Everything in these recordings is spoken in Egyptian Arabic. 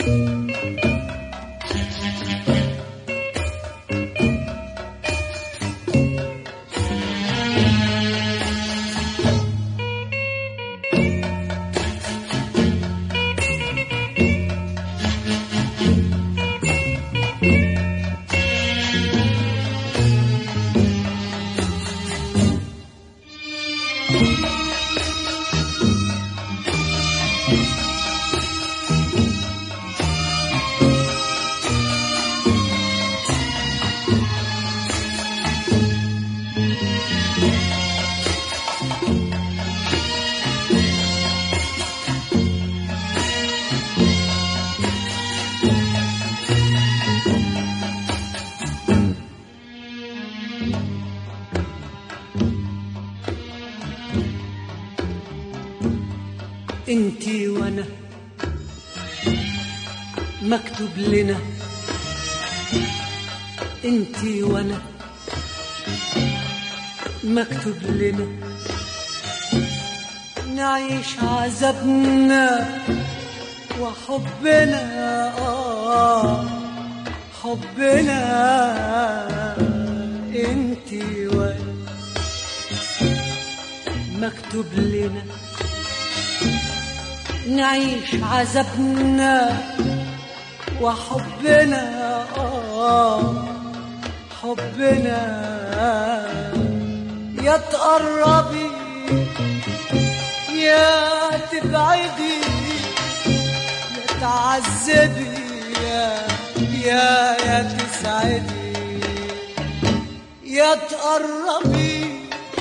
انتي وانا مكتوب لنا انتي وانا مكتوب لنا نعيش عذابنا وحبنا آه حبنا انتي وانا مكتوب لنا نعيش عذابنا وحبنا آه حبنا يا تقربي يا تبعدي يا تعذبي يا يا يا تسعدي يا تقربي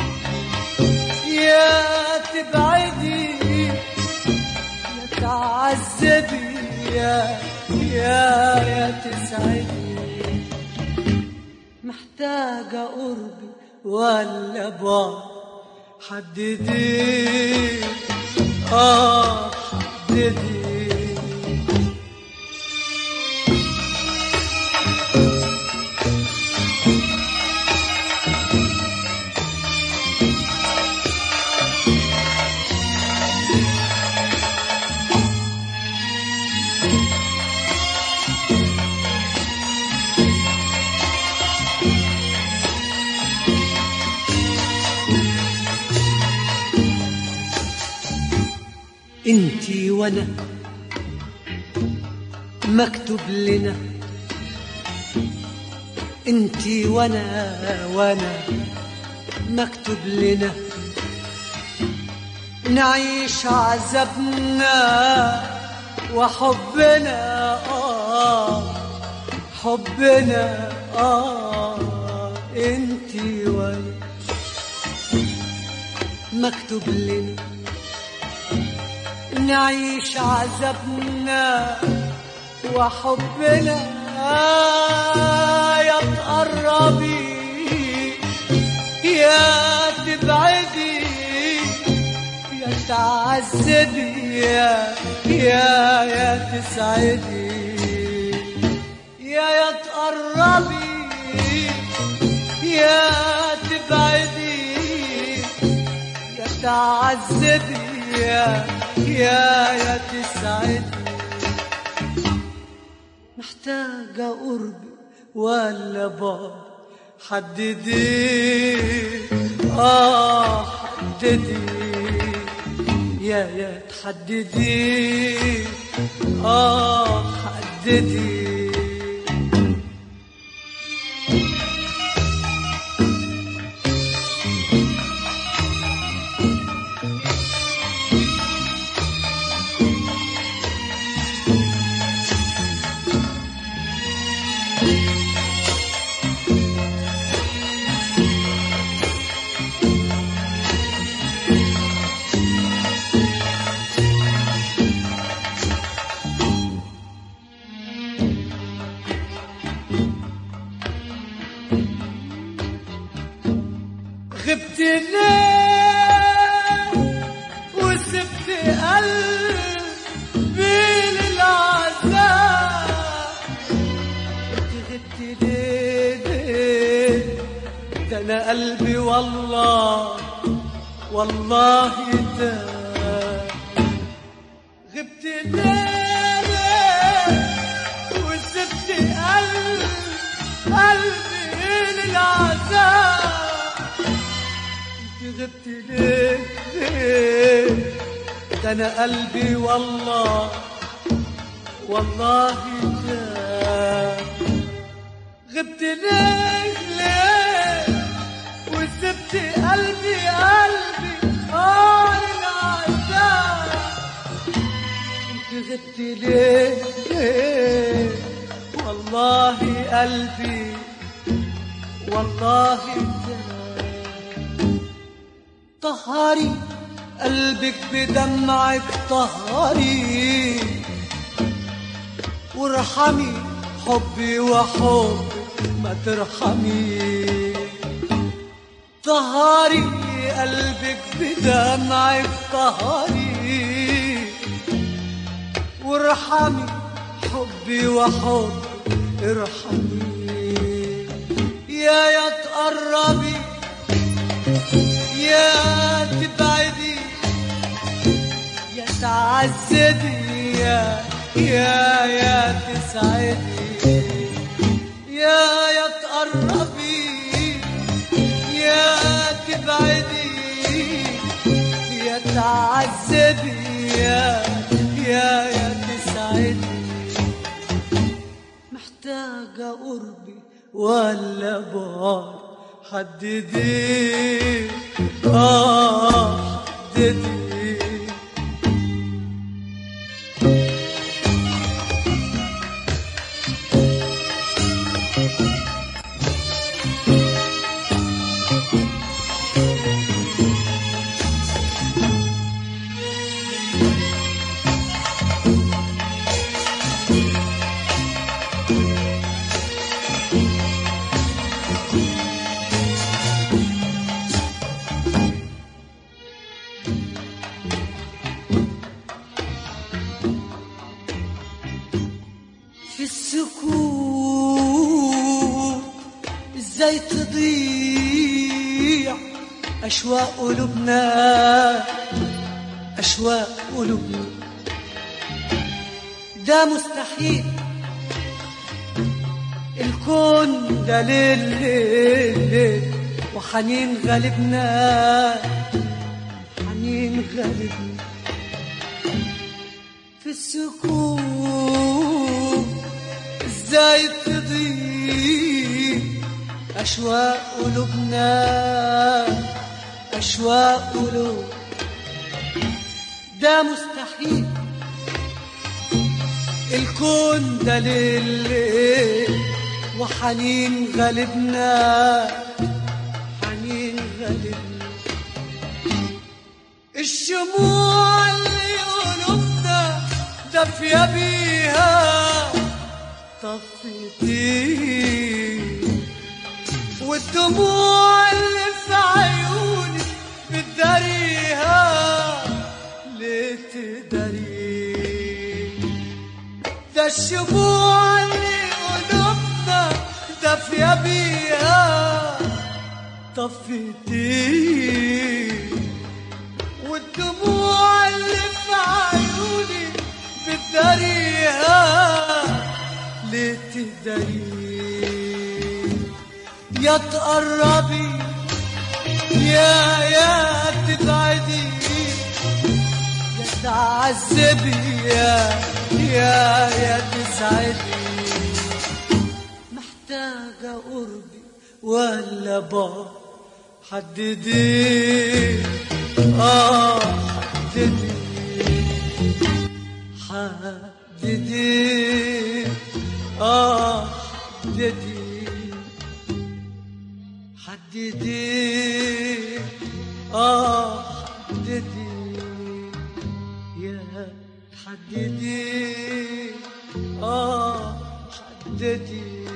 يا تبعدي تعذبي يا يا يا تسعدي محتاجة قربي ولا بعد حددي اه حددي انتي وانا مكتوب لنا انتي وانا وانا مكتوب لنا نعيش عذابنا وحبنا آه حبنا آه انتي وانا مكتوب لنا نعيش عذابنا وحبنا يا تقربي يا تبعدي يا تعذبي يا يا يا تسعدي يا يا تقربي يا تبعدي يا تعذبي يا يا يا تسعدني محتاجة قربي ولا بعد حددي اه حددي يا يا تحددي اه حددي غبت ليه وسبت قلبي للعذاب غبت ليه ليه ده انا قلبي والله والله ده غبت ليه ليه غبت ليه ليه ده انا قلبي والله والله جاب غبت ليه ليه وسبت قلبي قلبي اه العذاب انت غبت ليه ليه والله قلبي والله جاب طهري قلبك بدمعك طهري وارحمي حبي وحبك ما ترحمي طهري قلبك بدمعك طهري وارحمي حبي وحبك ارحمي يا يا تقربي يا تبعدي يا تعذبي يا يا يا تسعدي يا يا تقربي يا تبعدي يا تعذبي يا يا يا تسعدي محتاجة قربي ولا بعد حددي آه حددي في السكوت ازاي تضيع اشواق قلوبنا اشواق قلوبنا ده مستحيل الكون ده ليل ليل ليل وحنين غالبنا حنين غالبنا في السكوت ازاي تضيع اشواق قلوبنا اشواق قلوب ده مستحيل الكون ده ليل وحنين غالبنا حنين غالبنا الشموع اللي قلوبنا دافية بيها طفتي والدموع اللي في عيوني بتداريها ليه تداري ده الشموع اللي قلوبنا دافية بيها طفتي والدموع اللي في عيوني بتداريها ليه تداري يا تقربي يا يا تبعدي يا تعذبي يا يا يا تسعدي محتاجة قربي ولا بعد حددي اه حددي حددي اه حددي حددي اه حددي يا حددي اه حددي